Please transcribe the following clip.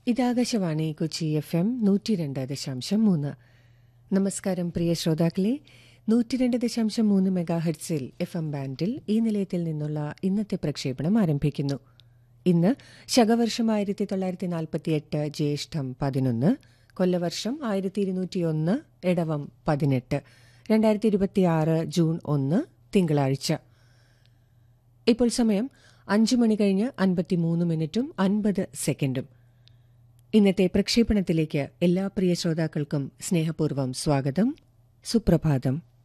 ഇതാകാശവാണി Kochi F M നൂറ്റി രണ്ട് ദശാംശം മൂന്ന് നമസ്കാരം പ്രിയ ശ്രോതാക്കളെ നൂറ്റിരണ്ട് ദശാംശം മൂന്ന് മെഗാഹെഡ്സിൽ എഫ് എം ബാൻഡിൽ ഈ നിലയത്തിൽ നിന്നുള്ള ഇന്നത്തെ പ്രക്ഷേപണം ആരംഭിക്കുന്നു ഇന്ന് ശകവർഷം ആയിരത്തി തൊള്ളായിരത്തി നാൽപ്പത്തിയെട്ട് ജ്യേഷ്ഠം പതിനൊന്ന് കൊല്ലവർഷം ആയിരത്തി ഇരുന്നൂറ്റിയൊന്ന് ഇടവം പതിനെട്ട് രണ്ടായിരത്തി ഇരുപത്തിയാറ് ജൂൺ ഒന്ന് തിങ്കളാഴ്ച ഇപ്പോൾ സമയം അഞ്ചു മണി കഴിഞ്ഞ് അൻപത്തിമൂന്ന് മിനിറ്റും അൻപത് സെക്കൻഡും ഇന്നത്തെ പ്രക്ഷേപണത്തിലേക്ക് എല്ലാ പ്രിയ ശ്രോതാക്കൾക്കും സ്നേഹപൂർവ്വം സ്വാഗതം സുപ്രഭാതം